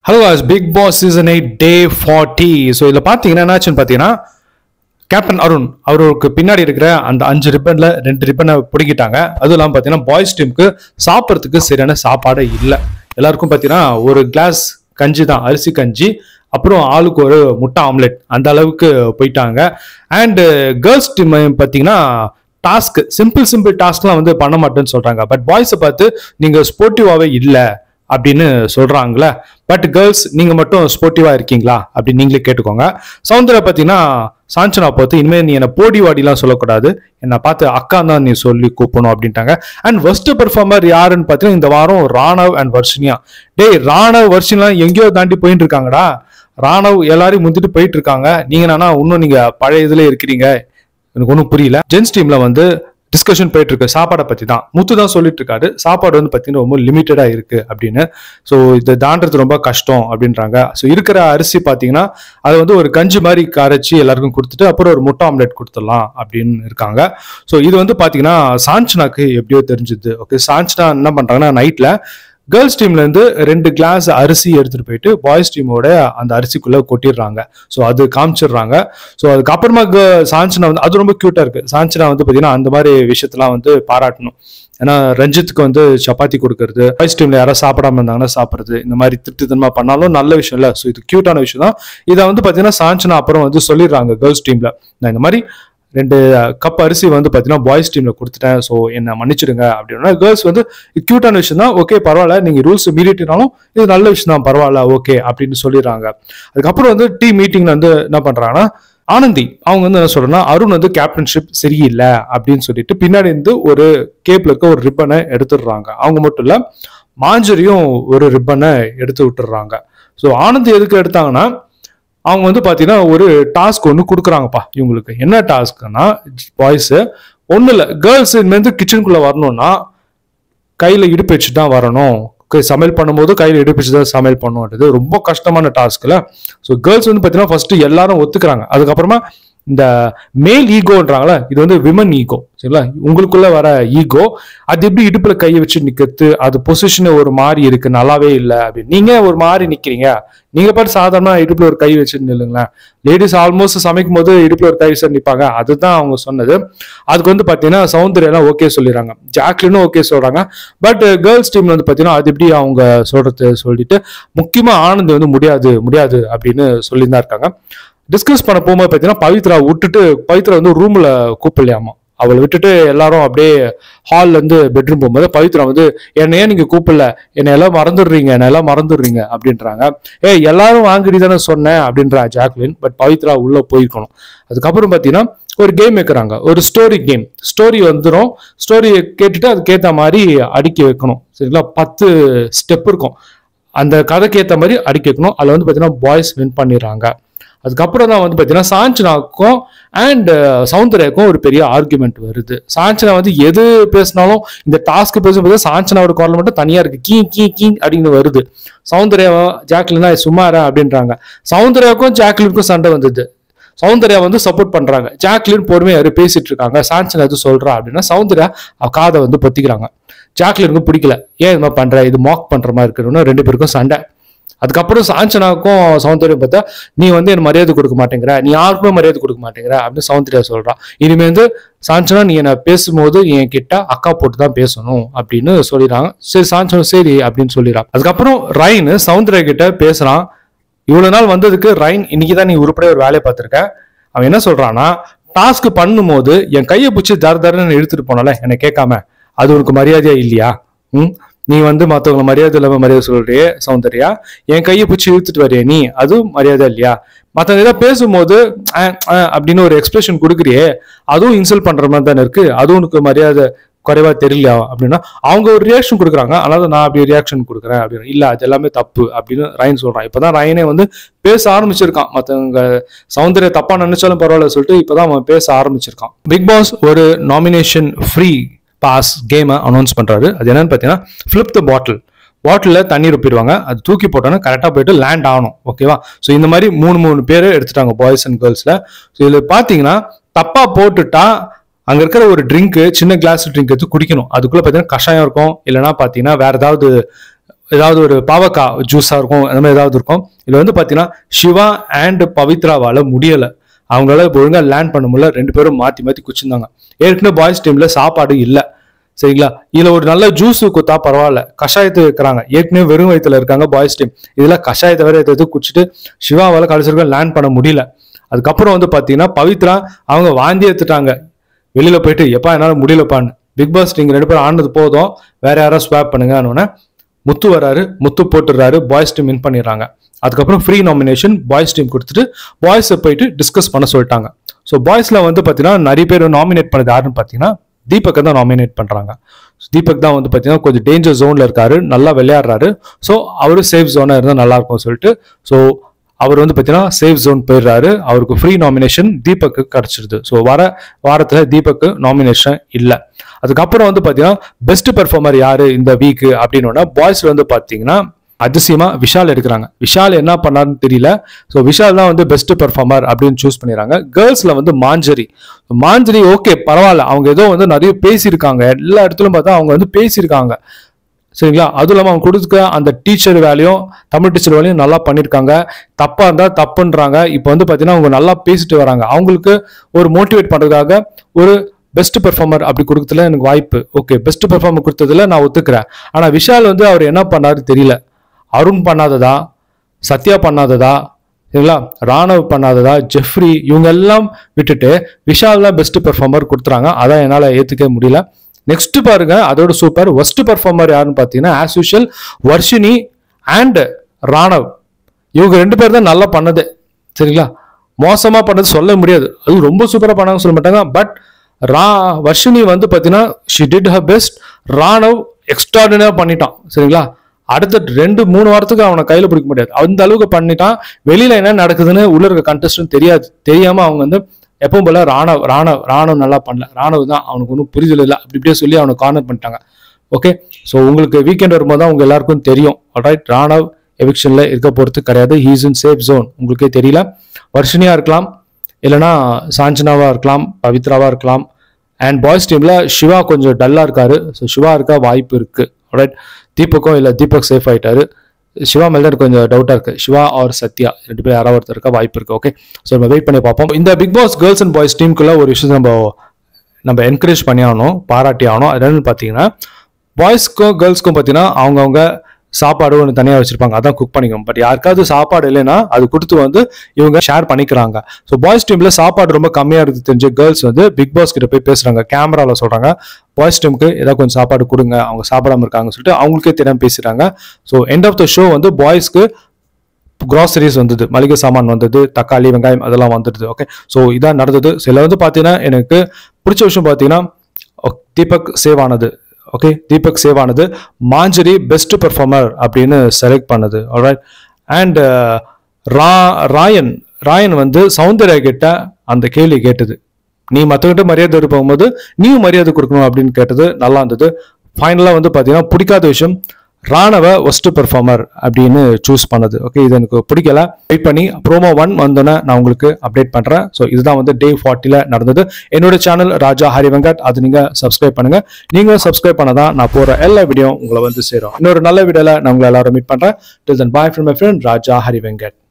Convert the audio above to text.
hello guys Bigg Boss season eight day forty so இதில் பார்த்தீங்கன்னா என்னாச்சுன்னு பார்த்தீங்கன்னா கேப்டன் அருண் அவருக்கு பின்னாடி இருக்கிற அந்த அஞ்சு ரிப்பன்ல ரெண்டு ரிப்பனை பிடிக்கிட்டாங்க அதுவும் இல்லாமல் பார்த்தீங்கன்னா பாய்ஸ் டீமுக்கு சாப்பிட்றதுக்கு சரியான சாப்பாடே இல்லை எல்லாருக்கும் பார்த்தீங்கன்னா ஒரு கிளாஸ் கஞ்சி தான் அரிசி கஞ்சி அப்புறம் ஆளுக்கு ஒரு முட்டை ஆம்லெட் அந்த அளவுக்கு போயிட்டாங்க அண்டு கேர்ள்ஸ் டீம் பார்த்தீங்கன்னா டாஸ்க் சிம்பிள் சிம்பிள் டாஸ்க்லாம் வந்து பண்ண மாட்டேன்னு சொல்றாங்க பட் பாய்ஸை பார்த்து நீங்க ஸ்போர்ட்டிவாவே இல்லை அப்படின்னு சொல்றாங்களே பட் கேர்ள்ஸ் நீங்க மட்டும் ஸ்போர்ட்டிவா இருக்கீங்களா அப்படின்னு நீங்களே கேட்டுக்கோங்க சவுந்தரா பார்த்தீங்கன்னா சாஞ்சனா பார்த்து இனிமேல் நீ என்ன போடி வாடிலாம் சொல்லக்கூடாது என்னை பார்த்து அக்கா தான் நீ சொல்லி கூப்பிடணும் அப்படின்ட்டாங்க அண்ட் ஃபர்ஸ்ட் பெர்ஃபார்மர் யாருன்னு பார்த்தீங்கன்னா இந்த வாரம் ராணவ் அண்ட் வர்ஷினியா டேய் ராணவ் வர்ஷினிலாம் எங்கேயோ தாண்டி போயிட்டு இருக்காங்கடா ராணவ் எல்லாரையும் முந்திட்டு போயிட்டு இருக்காங்க நீங்க என்னன்னா இன்னும் நீங்க பழைய இதுல இருக்கிறீங்க எனக்கு ஒன்றும் புரியல ஜென்ஸ் டீம்ல வந்து டிஸ்கஷன் போயிட்டு இருக்கு சாப்பாடை பத்தி தான் முத்து தான் சொல்லிட்டு இருக்காரு சாப்பாடு வந்து பார்த்தீங்கன்னா ரொம்ப லிமிட்டடா இருக்கு அப்படின்னு ஸோ இதை தாண்டது ரொம்ப கஷ்டம் அப்படின்றாங்க ஸோ இருக்கிற அரிசி பார்த்தீங்கன்னா அதை வந்து ஒரு கஞ்சி மாதிரி கரைச்சி எல்லாருக்கும் கொடுத்துட்டு அப்புறம் ஒரு முட்டை ஆம்லெட் கொடுத்துடலாம் அப்படின்னு இருக்காங்க ஸோ இது வந்து பார்த்தீங்கன்னா சாஞ்சனாக்கு எப்படியோ தெரிஞ்சுது ஓகே சாஞ்சனா என்ன பண்றாங்கன்னா நைட்ல கேர்ள்ஸ் டீம்ல இருந்து ரெண்டு கிளாஸ் அரிசி எடுத்துட்டு போயிட்டு பாய்ஸ் டீமோட அந்த அரிசிக்குள்ள கொட்டிடுறாங்க ஸோ அது காமிச்சிடுறாங்க ஸோ அதுக்கப்புறமா க- சாஞ்சனா வந்து அது ரொம்ப கியூட்டா இருக்கு சாஞ்சனா வந்து பாத்தீங்கன்னா அந்த மாதிரி விஷயத்தெல்லாம் வந்து பாராட்டணும் ஏன்னா ரஞ்சித்துக்கு வந்து சப்பாத்தி கொடுக்கறது பாய்ஸ் டீம்ல யாராவது சாப்பிடாம இருந்தாங்கன்னா சாப்பிடுறது இந்த மாதிரி திருட்டுத்தனமா பண்ணாலும் நல்ல விஷயம் இல்லை ஸோ இது கியூட்டான விஷயம் தான் இதை வந்து பாத்தீங்கன்னா சாஞ்சனா அப்புறம் வந்து சொல்லிடுறாங்க கேர்ள்ஸ் டீம்ல நான் இந்த மாதிரி ரெண்டு கப் அரிசி வந்து பார்த்தீங்கன்னா பாய்ஸ் டீம்ல கொடுத்துட்டேன் ஸோ என்ன மன்னிச்சிடுங்க அப்படின்னா கேர்ள்ஸ் வந்து இது கியூட்டான விஷயம் தான் ஓகே பரவாயில்ல நீங்க ரூல்ஸ் மீறிட்டினாலும் இது நல்ல விஷயம் தான் பரவாயில்ல ஓகே அப்படின்னு சொல்லிடுறாங்க அதுக்கப்புறம் வந்து டீம் மீட்டிங்ல வந்து என்ன பண்றாங்கன்னா ஆனந்தி அவங்க வந்து என்ன சொல்றேன்னா அருண் வந்து கேப்டன்ஷிப் சரியில்லை அப்படின்னு சொல்லிட்டு பின்னாடி இருந்து ஒரு கேப்ல இருக்க ஒரு ரிப்பனை எடுத்துடுறாங்க அவங்க மட்டும் இல்ல மாஞ்சரியும் ஒரு ரிப்பனை எடுத்து விட்டுறாங்க ஸோ ஆனந்தி எதுக்கு எடுத்தாங்கன்னா அவங்க வந்து பார்த்தீங்கன்னா ஒரு டாஸ்க் ஒன்று கொடுக்குறாங்கப்பா இவங்களுக்கு என்ன டாஸ்க்னா பாய்ஸு ஒன்றும் இல்லை கேர்ள்ஸ் இனிமேல் கிச்சனுக்குள்ளே வரணும்னா கையில் இடுப்பு வச்சு தான் வரணும் க- சமையல் பண்ணும்போது கையில் இடுப்பு வச்சு தான் சமையல் பண்ணுன்றது ரொம்ப கஷ்டமான டாஸ்க்ல ஸோ கேர்ள்ஸ் வந்து பார்த்தீங்கன்னா ஃபர்ஸ்ட் எல்லாரும் ஒத்துக்கிறாங்க அதுக்கப்புறமா இந்த மேல் ஈகோன்றாங்களே இது வந்து விமன் ஈகோ சரிங்களா உங்களுக்குள்ள வர ஈகோ அது எப்படி இடுப்புல கையை வச்சு நிக்கிறது அது பொசிஷன் ஒரு மாதிரி இருக்கு நல்லாவே இல்லை அப்படின்னு நீங்க ஒரு மாதிரி நிக்கிறீங்க நீங்க பாட்டு சாதாரண இடுப்புல ஒரு கை வச்சு நில்லுங்களேன் லேடிஸ் ஆல்மோஸ்ட் சமைக்கும் போது இடுப்புல ஒரு கை வச்சு நிப்பாங்க அதுதான் அவங்க சொன்னது அதுக்கு வந்து பாத்தீங்கன்னா சௌந்தர்யெல்லாம் ஓகே சொல்லிடுறாங்க ஜாக்லினும் ஓகே சொல்றாங்க பட் கேர்ள்ஸ் டீம்ல வந்து பாத்தீங்கன்னா அது எப்படி அவங்க சொல்றது சொல்லிட்டு முக்கியமா ஆனந்த் வந்து முடியாது முடியாது அப்படின்னு சொல்லியிருந்தா இருக்காங்க டிஸ்கஸ் பண்ண போகும்போது பார்த்தீங்கன்னா பவித்ரா விட்டுட்டு பவித்ரா வந்து ரூம்ல கூப்பிடலையாமா அவளை விட்டுட்டு எல்லாரும் அப்படியே ஹால்ல இருந்து பெட்ரூம் போகும்போது பவித்ரா வந்து என்னையே நீங்க கூப்பிடல என்னை எல்லாம் மறந்துடுறீங்க என்னை எல்லாம் மறந்துடுறீங்க அப்படின்றாங்க ஏய் எல்லாரும் வாங்கிட்டு தானே சொன்னேன் அப்படின்றா ஜாக்லின் பட் பவித்ரா உள்ள போயிருக்கணும் அதுக்கப்புறம் பார்த்தீங்கன்னா ஒரு கேம் வைக்கிறாங்க ஒரு ஸ்டோரி கேம் ஸ்டோரி வந்துடும் ஸ்டோரியை கேட்டுட்டு அதுக்கேற்ற மாதிரி அடுக்கி வைக்கணும் சரிங்களா பத்து ஸ்டெப் இருக்கும் அந்த கதைக்கு ஏற்ற மாதிரி அடுக்கி வைக்கணும் அதில் வந்து பார்த்தீங்கன்னா பாய்ஸ் வின் பண்ணிடுறாங்க அதுக்கப்புறம் தான் வந்து பார்த்தீங்கன்னா சாஞ்சனாக்கும் அண்ட் சௌந்தர்யாக்கும் ஒரு பெரிய ஆர்குமெண்ட் வருது சாஞ்சனா வந்து எது பேசினாலும் இந்த டாஸ்க் பேசும்போது சாஞ்சனாவோட குரல் மட்டும் தனியா இருக்கு கீ கீ கீ அப்படின்னு வருது சௌந்தர்யா ஜாக்லினா சும்மாரா அப்படின்றாங்க சௌந்தர்யாவுக்கும் ஜாக்லினுக்கும் சண்டை வந்தது சௌந்தர்யா வந்து சப்போர்ட் பண்றாங்க ஜாக்லின் பொறுமையா யாரு பேசிட்டு இருக்காங்க சான்சன் எது சொல்றா அப்படின்னா சௌந்தர்யா அவ காதை வந்து பொத்திக்கிறாங்க ஜாக்லினுக்கு பிடிக்கல ஏன் இது மாதிரி பண்ற இது மாக் பண்ற மாதிரி இருக்கணும்னு ரெண்டு பேருக்கும் சண்டை அதுக்கப்புறம் சாஞ்சனாக்கும் சௌந்தர்யம் பார்த்தா நீ வந்து எனக்கு மரியாதை கொடுக்க மாட்டேங்கிற நீ யாருக்குமே மரியாதை கொடுக்க மாட்டேங்கிற அப்படின்னு சௌந்தர்யா சொல்றா இனிமே வந்து சாஞ்சனா நீ என்ன பேசும்போது என் கிட்ட அக்கா போட்டு தான் பேசணும் அப்படின்னு சொல்லிடுறாங்க சரி சாஞ்சனா சரி அப்படின்னு சொல்லிடுறான் அதுக்கப்புறம் ரைன் சௌந்தர்யா கிட்ட பேசுறான் இவ்வளவு நாள் வந்ததுக்கு ரைன் இன்னைக்கு தான் நீ உருப்படியா ஒரு வேலையை பார்த்திருக்க அவன் என்ன சொல்றான்னா டாஸ்க் பண்ணும்போது என் கையை பிடிச்சி தர தரன்னு இழுத்துட்டு போனல என்னை கேட்காம அது உனக்கு மரியாதையா இல்லையா ம் நீ வந்து மற்றவங்கள மரியாதை இல்லாம மரியாதை சொல்றியே சௌந்தர்யா என் கையை பிடிச்சி இழுத்துட்டு வரியே நீ அதுவும் மரியாதை இல்லையா மற்றவங்க ஏதாவது பேசும்போது அஹ், அஹ் அப்படின்னு ஒரு எக்ஸ்பிரஷன் கொடுக்குறியே அதுவும் இன்சல்ட் பண்ற மாதிரி தானே இருக்கு அதுவும் உனக்கு மரியாதை குறைவா தெரியல அப்படின்னா அவங்க ஒரு ரியாக்ஷன் கொடுக்குறாங்க அதனால நான் அப்படி ரியாக்ஷன் கொடுக்குறேன் அப்படின்னு இல்ல அது எல்லாமே தப்பு அப்படின்னு ரயன் சொல்றான் இப்பதான் ரயனே வந்து பேச ஆரம்பிச்சிருக்கான் மத்தவங்க சௌந்தர்யா தப்பா நினைச்சாலும் பரவாயில்ல சொல்லிட்டு இப்பதான் அவன் பேச ஆரம்பிச்சிருக்கான் பிக் பாஸ் ஒரு நாமினேஷன் ஃப்ரீ பாஸ் கேமை அனௌன்ஸ் பண்றாரு அது என்னன்னு பார்த்தீங்கன்னா ஃபிளிப் த பாட்டில் பாட்டிலில் தண்ணி ரொப்பிடுவாங்க அது தூக்கி போட்டோன்னா கரெக்டாக போயிட்டு லேண்ட் ஆகணும் ஓகேவா ஸோ இந்த மாதிரி மூணு மூணு பேர் எடுத்துட்டாங்க பாய்ஸ் அண்ட் கேர்ள்ஸில் ஸோ இதில் பார்த்தீங்கன்னா தப்பாக போட்டுட்டா அங்கே இருக்கிற ஒரு ட்ரிங்க்கு சின்ன கிளாஸ் ட்ரிங்க் எடுத்து குடிக்கணும் அதுக்குள்ளே பார்த்தீங்கன்னா கஷாயம் இருக்கும் இல்லைன்னா பார்த்தீங்கன்னா வேற ஏதாவது ஏதாவது ஒரு பாவக்காய் ஜூஸாக இருக்கும் அந்த மாதிரி ஏதாவது இருக்கும் இதில் வந்து பார்த்தீங்கன்னா சிவா அண்ட் பவித்ராவால முடியலை அவங்களால ஒழுங்காக லேண்ட் பண்ண முடியல ரெண்டு பேரும் மாற்றி மாற்றி குச்சிருந்தாங்க ஏற்கனவே பாய்ஸ் டீமில் சாப்பாடு இல்லை சரிங்களா இதுல ஒரு நல்ல ஜூஸ் குத்தா பரவாயில்ல கஷாயத்தை வைக்கிறாங்க ஏற்கனவே வெறும் வயிற்றுல இருக்காங்க பாய்ஸ் டீம் இதுல கஷாயத்தை வேற எது குடிச்சிட்டு சிவாவால கடைசி வரைக்கும் லேண்ட் பண்ண முடியல அதுக்கப்புறம் வந்து பாத்தீங்கன்னா பவித்ரா அவங்க வாந்தி எடுத்துட்டாங்க வெளியில போயிட்டு எப்பா என்னால முடியலப்பான்னு பிக் பாஸ் நீங்க ரெண்டு பேரும் ஆனது போதும் வேற யாராவது ஸ்வாப் பண்ணுங்கன்னு முத்து வராரு முத்து போட்டுறாரு பாய்ஸ் டீம் வின் பண்ணிடுறாங்க அதுக்கப்புறம் ஃப்ரீ நாமினேஷன் பாய்ஸ் டீம் கொடுத்துட்டு பாய்ஸை போயிட்டு டிஸ்கஸ் பண்ண சொல்லிட்டாங்க ஸோ பாய்ஸ்ல வந்து பார்த்தீங்கன்னா நிறைய பேர் நாமினேட் பண்ணது யாருன்னு பார்த்தீங்கன்னா தீபக்கை தான் நாமினேட் பண்றாங்க தீபக் தான் வந்து பார்த்தீங்கன்னா கொஞ்சம் டேஞ்சர் ஜோன்ல இருக்காரு நல்லா விளையாடுறாரு ஸோ அவரு சேஃப் ஜோனா இருந்தால் நல்லா இருக்கும் சொல்லிட்டு ஸோ அவர் வந்து பார்த்தீங்கன்னா சேஃப் ஜோன் போயிடுறாரு அவருக்கு ஃப்ரீ நாமினேஷன் தீபக்கு கிடைச்சிருது ஸோ வர வாரத்தில் தீபக்கு நாமினேஷன் இல்லை அதுக்கப்புறம் வந்து பார்த்தீங்கன்னா பெஸ்ட் பெர்ஃபார்மர் யாரு இந்த வீக் அப்படின்னு பாய்ஸ்ல வந்து பார்த்தீங்கன்னா அதிசயமா விஷால் எடுக்கிறாங்க விஷால் என்ன பண்ணாருன்னு தெரியல ஸோ விஷால் தான் வந்து பெஸ்ட் பெர்ஃபார்மர் அப்படின்னு சூஸ் பண்ணிடுறாங்க கேர்ள்ஸ்ல வந்து மாஞ்சரி மாஞ்சரி ஓகே பரவாயில்ல அவங்க ஏதோ வந்து நிறைய பேசியிருக்காங்க எல்லா இடத்துலயும் பார்த்தா அவங்க வந்து பேசியிருக்காங்க சரிங்களா அதுவும் இல்லாமல் அவங்க கொடுத்துக்க அந்த டீச்சர் வேலையும் தமிழ் டீச்சர் வேலையும் நல்லா பண்ணியிருக்காங்க தப்பா இருந்தா தப்புன்றாங்க இப்போ வந்து பார்த்தீங்கன்னா அவங்க நல்லா பேசிட்டு வராங்க அவங்களுக்கு ஒரு மோட்டிவேட் பண்றதுக்காக ஒரு பெஸ்ட் பெர்ஃபார்மர் அப்படி கொடுக்கறதுல எனக்கு வாய்ப்பு ஓகே பெஸ்ட் பெர்ஃபார்மர் கொடுத்ததுல நான் ஒத்துக்கிறேன் ஆனா விஷால் வந்து அவர் என்ன பண்ணாரு தெரியல அருண் பண்ணாததா சத்யா பண்ணாததா சரிங்களா ராணவ் பண்ணாததா ஜெஃப்ரி இவங்க எல்லாம் விட்டுட்டு விஷால் தான் பெஸ்ட் பெர்ஃபார்மர் கொடுத்துறாங்க அதான் என்னால் ஏற்றுக்கவே முடியல நெக்ஸ்ட் பாருங்க அதோட சூப்பர் ஒஸ்ட் பெர்ஃபார்மர் யாருன்னு பார்த்தீங்கன்னா as usual Varshini and Raanav இவங்க ரெண்டு பேர் தான் நல்லா பண்ணது சரிங்களா மோசமா பண்ணது சொல்ல முடியாது அது ரொம்ப சூப்பரா பண்ணாங்க சொல்ல மாட்டாங்க பட் ரா வர்ஷினி வந்து பார்த்தீங்கன்னா she did her best Raanav எக்ஸ்ட்ராடினரியா பண்ணிட்டான் சரிங்களா அடுத்த ரெண்டு மூணு வாரத்துக்கு அவனை கையில பிடிக்க முடியாது அந்த அளவுக்கு பண்ணிட்டான் வெளியில என்ன நடக்குதுன்னு உள்ள இருக்க கண்டஸ்டன் தெரியாது தெரியாம அவங்க வந்து எப்பவும் போல ராணவ் ராணவ் ராணவ் நல்லா பண்ணல ராணவ் தான் அவனுக்கு ஒன்றும் புரிதல் இல்லை அப்படி இப்படியே சொல்லி அவனை கார்னர் பண்ணிட்டாங்க ஓகே ஸோ உங்களுக்கு வீக்கெண்ட் வரும்போது தான் உங்க எல்லாருக்கும் தெரியும் ஆல்ரைட் ராணவ் எவிக்ஷன்ல இருக்க போறது கிடையாது ஹீஸ் இன் சேஃப் ஜோன் உங்களுக்கே தெரியல வர்ஷினியா இருக்கலாம் இல்லைன்னா சாஞ்சனாவா இருக்கலாம் பவித்ராவா இருக்கலாம் அண்ட் பாய்ஸ் டீம்ல சிவா கொஞ்சம் டல்லா இருக்காரு ஸோ சிவா இருக்க வாய்ப்பு இருக்கு ரைட் தீபக்கும் இல்லை தீபக் சேஃப் ஆயிட்டாரு சிவா மேல தான் எனக்கு கொஞ்சம் டவுட்டா இருக்கு சிவா ஆர் சத்யா ரெண்டு பேர் யாராவது ஒருத்தர் இருக்க வாய்ப்பு இருக்கு ஓகே ஸோ நம்ம வெயிட் பண்ணி பார்ப்போம் இந்த Bigg Boss girls and boys டீமுக்குள்ள ஒரு விஷயம் நம்ம நம்ம என்கரேஜ் பண்ணி ஆகணும் பாராட்டி ஆகணும் அது என்னன்னு பார்த்தீங்கன்னா பாய்ஸ்க்கும் கேர்ள்ஸ்க்கும் பார்த்தீங்கன்னா அவங்கவுங்க சாப்பாடு ஒன்று தனியாக வச்சிருப்பாங்க அதான் குக் பண்ணிக்கணும் பட் யாருக்காவது சாப்பாடு இல்லைன்னா அது கொடுத்து வந்து இவங்க ஷேர் பண்ணிக்கிறாங்க ஸோ பாய்ஸ் டீம்ல சாப்பாடு ரொம்ப கம்மியாக இருக்கு தெரிஞ்ச கேர்ள்ஸ் வந்து பிக் பாஸ் கிட்ட போய் பேசுறாங்க கேமரால சொல்றாங்க பாய்ஸ் டீமுக்கு ஏதாவது கொஞ்சம் சாப்பாடு கொடுங்க அவங்க சாப்பிடாம இருக்காங்கன்னு சொல்லிட்டு அவங்களுக்கே தெரியாம பேசுறாங்க so end of the show வந்து பாய்ஸ்க்கு கிராசரிஸ் வந்தது மளிகை சாமான் வந்தது தக்காளி வெங்காயம் அதெல்லாம் வந்துடுது ஓகே ஸோ இதான் நடந்தது சில வந்து பார்த்தீங்கன்னா எனக்கு பிடிச்ச விஷயம் பார்த்தீங்கன்னா ஓ, தீபக் சேவ் ஆனது ஓகே தீபக் சேவ் ஆனது மாஞ்சரி பெஸ்ட் பெர்ஃபார்மர் அப்படின்னு செலக்ட் பண்ணது ஆல்ரைட் அண்ட் ரா ராயன் ராயன் வந்து சௌந்தர்யா கிட்ட அந்த கேள்வி கேட்டது நீ மற்றவங்கிட்ட மரியாதை போகும்போது நீயும் மரியாதை கொடுக்கணும் அப்படின்னு கேட்டது நல்லா இருந்தது ஃபைனலாக வந்து பார்த்தீங்கன்னா பிடிக்காத விஷயம் ராணவ ஒஸ்ட் பெர்ஃபார்மர் அப்படின்னு சூஸ் பண்ணது ஓகே இது எனக்கு பிடிக்கல வெயிட் பண்ணி ப்ரோமோ ஒன் வந்தோன்னே நான் உங்களுக்கு அப்டேட் பண்ணுறேன் ஸோ இதுதான் வந்து டே ஃபார்ட்டியில் நடந்தது என்னோட சேனல் ராஜா ஹரி வெங்கட் அது நீங்கள் சப்ஸ்கிரைப் பண்ணுங்க நீங்களும் சப்ஸ்கிரைப் பண்ணதான் நான் போகிற எல்லா வீடியோ உங்களை வந்து சேரும் இன்னொரு நல்ல வீடியோவில் நான் உங்களை எல்லாரும் மீட் பண்ணுறேன் till then bye from my friend Raja Hari Venkat